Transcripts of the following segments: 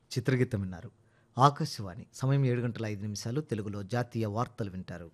చిత్రగీతం విన్నారు ఆకాశవాణి సమయం ఏడు గంటల ఐదు నిమిషాలు తెలుగులో జాతీయ వార్తలు వింటారు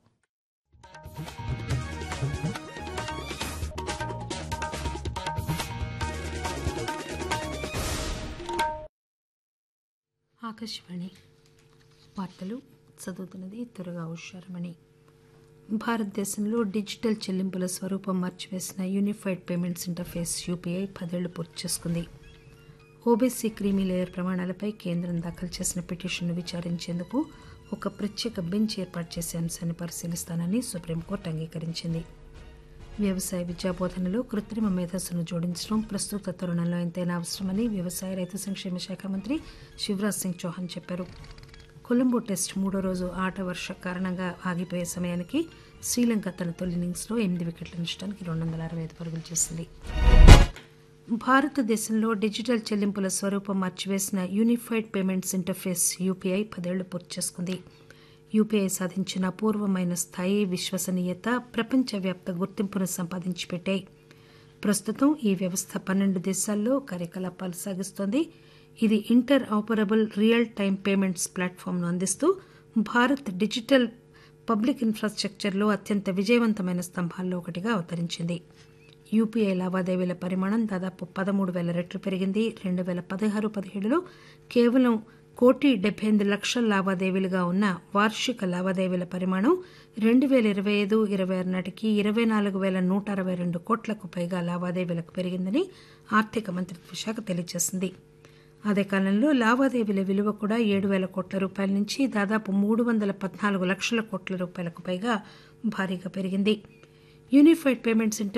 ఆకాశవాణి వార్తలు చదువుతున్నది త్వరగా హుషారమణి భారతదేశంలో డిజిటల్ చెల్లింపుల స్వరూపం మార్చివేసిన యూనిఫైడ్ పేమెంట్స్ ఇంటర్ఫేస్ యూపీఐ పదేళ్లు పూర్తి చేసుకుంది ఓబీసీ క్రీమీ లేయర్ ప్రమాణాలపై కేంద్రం దాఖలు చేసిన పిటిషన్ను విచారించేందుకు ఒక ప్రత్యేక బెంచ్ ఏర్పాటు చేసే అంశాన్ని పరిశీలిస్తానని సుప్రీంకోర్టు అంగీకరించింది వ్యవసాయ విద్యాబోధనలో కృత్రిమ మేధస్సును జోడించడం ప్రస్తుత తరుణంలో ఎంతైనా అవసరమని వ్యవసాయ రైతు సంక్షేమ శాఖ మంత్రి శివరాజ్ సింగ్ చౌహాన్ చెప్పారు కొలంబో టెస్ట్ మూడో రోజు ఆట వర్ష కారణంగా ఆగిపోయే సమయానికి శ్రీలంక తన తొలి ఇన్నింగ్స్లో ఎనిమిది వికెట్ల నష్టానికి రెండు వందల అరవై ఐదు పరుగులు చేసింది భారతదేశంలో డిజిటల్ చెల్లింపుల స్వరూపం మార్చివేసిన యూనిఫైడ్ పేమెంట్స్ ఇంటర్ఫేస్ యూపీఐ పదేళ్లు పూర్తి చేసుకుంది యూపీఐ సాధించిన అపూర్వమైన స్థాయి విశ్వసనీయత ప్రపంచవ్యాప్త గుర్తింపును సంపాదించి పెట్టాయి ప్రస్తుతం ఈ వ్యవస్థ పన్నెండు దేశాల్లో కార్యకలాపాలు సాగిస్తోంది ఇది interoperable real time payments ప్లాట్ఫామ్ను అందిస్తూ భారత్ డిజిటల్ పబ్లిక్ ఇన్ఫ్రాస్ట్రక్చర్లో అత్యంత విజయవంతమైన స్తంభాల్లో ఒకటిగా అవతరించింది యూపీఐ లావాదేవీల పరిమాణం దాదాపు పదమూడు వేల రెట్లు పెరిగింది రెండు వేల పదహారు పదిహేడులో కేవలం కోటి డెబ్బై ఎనిమిది లక్షల లావాదేవీలుగా ఉన్న వార్షిక లావాదేవీల పరిమాణం రెండు వేల ఇరవై ఐదు ఇరవై ఆరు నాటికి ఇరవై నాలుగు వేల నూట అరవై రెండు కోట్లకు పైగా లావాదేవీలకు పెరిగిందని ఆర్థిక మంత్రిత్వ శాఖ తెలియజేసింది అదే కాలంలో లావాదేవీల విలువ కూడా ఏడు వేల కోట్ల రూపాయల నుంచి దాదాపు మూడు వందల పద్నాలుగు లక్షల కోట్ల రూపాయలకు పైగా భారీగా పెరిగింది యూనిఫైడ్ పేమెంట్స్ ఇంటర్